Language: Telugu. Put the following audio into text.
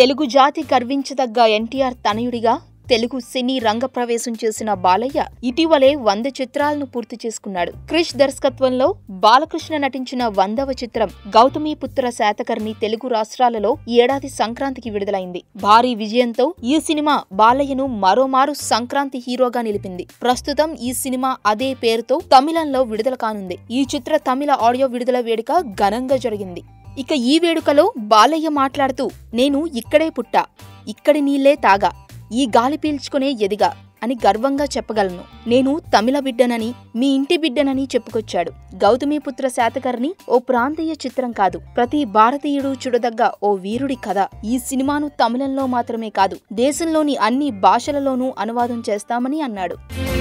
తెలుగు జాతి గర్వించదగ్గ ఎన్టీఆర్ తనయుడిగా తెలుగు సినీ రంగ ప్రవేశం చేసిన బాలయ్య ఇటీవలే వంద చిత్రాలను పూర్తి చేసుకున్నాడు క్రిష్ దర్శకత్వంలో బాలకృష్ణ నటించిన వందవ చిత్రం గౌతమి పుత్ర శాతకర్ణి తెలుగు రాష్ట్రాలలో ఈ ఏడాది సంక్రాంతికి విడుదలైంది భారీ విజయంతో ఈ సినిమా బాలయ్యను మరోమారు సంక్రాంతి హీరోగా నిలిపింది ప్రస్తుతం ఈ సినిమా అదే పేరుతో తమిళంలో విడుదల కానుంది ఈ చిత్ర తమిళ ఆడియో విడుదల వేడుక ఘనంగా జరిగింది ఇక ఈ వేడుకలో బాలయ్య మాట్లాడుతూ నేను ఇక్కడే పుట్టా ఇక్కడి నీళ్లే తాగా ఈ గాలి పీల్చుకునే ఎదిగా అని గర్వంగా చెప్పగలను నేను తమిళ బిడ్డనని మీ ఇంటి బిడ్డనని చెప్పుకొచ్చాడు గౌతమిపుత్ర శాతకర్ణి ఓ ప్రాంతీయ చిత్రం కాదు ప్రతి భారతీయుడు చూడదగ్గ ఓ వీరుడి కథ ఈ సినిమాను తమిళంలో మాత్రమే కాదు దేశంలోని అన్ని భాషలలోనూ అనువాదం చేస్తామని అన్నాడు